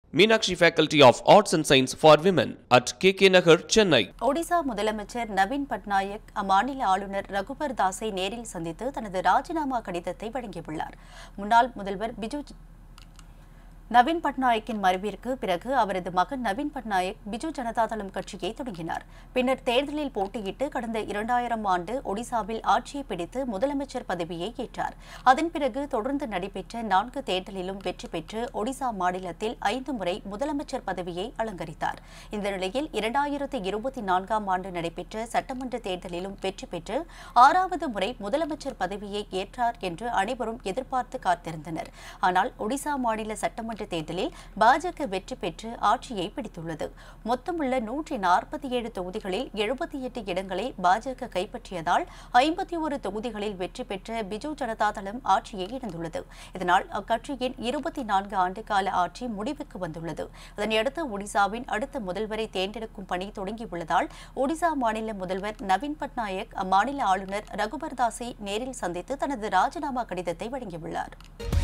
Meenakshi Faculty of Arts and Science for Women at KK Nagar, Chennai. Odisha முதலமைச்சர் நவீன் பட்நாயக் அம்மாநில ஆளுநர் ரகுபர் தாஸை நேரில் சந்தித்து தனது ராஜினாமா கடிதத்தை வழங்கியுள்ளார் முன்னாள் முதல்வர் பிஜு நவீன் பட்நாயக்கின் மறைவிற்கு பிறகு அவரது மகன் நவீன் பட்நாயக் பிஜு ஜனதாதளம் கட்சியை தொடங்கினார் பின்னர் தேர்தலில் போட்டியிட்டு கடந்த இரண்டாயிரம் ஆண்டு ஒடிசாவில் ஆட்சியை பிடித்து முதலமைச்சர் பதவியை ஏற்றார் அதன் பிறகு தொடர்ந்து நடைபெற்ற நான்கு தேர்தலிலும் வெற்றி பெற்று ஒடிசா மாநிலத்தில் ஐந்து முறை முதலமைச்சர் பதவியை அலங்கரித்தார் இந்த நிலையில் இரண்டாயிரத்து இருபத்தி நான்காம் ஆண்டு நடைபெற்ற சட்டமன்ற தேர்தலிலும் வெற்றி பெற்று ஆறாவது முறை முதலமைச்சர் பதவியை ஏற்றார் என்று அனைவரும் எதிர்பார்த்து காத்திருந்தனர் ஆனால் ஒடிசா மாநில சட்டமன்ற தேர்தலில் பாஜக வெற்றி பெற்று ஆட்சியை பிடித்துள்ளது மொத்தமுள்ள நூற்றி நாற்பத்தி ஏழு தொகுதிகளில் எழுபத்தி எட்டு இடங்களை பாஜக கைப்பற்றியதால் ஐம்பத்தி ஒரு தொகுதிகளில் வெற்றி பெற்ற பிஜு ஜனதாதளம் ஆட்சியை இழந்துள்ளது இதனால் அக்கட்சியின் இருபத்தி நான்கு ஆண்டு கால ஆட்சி முடிவுக்கு வந்துள்ளது இதனையடுத்து ஒடிசாவின் அடுத்த முதல்வரை தேர்ந்தெடுக்கும் பணி தொடங்கியுள்ளதால் ஒடிசா மாநில முதல்வர் நவீன் பட்நாயக் அம்மாநில ஆளுநர் ரகுபர் தாஸை நேரில் சந்தித்து தனது ராஜினாமா கடிதத்தை வழங்கியுள்ளார்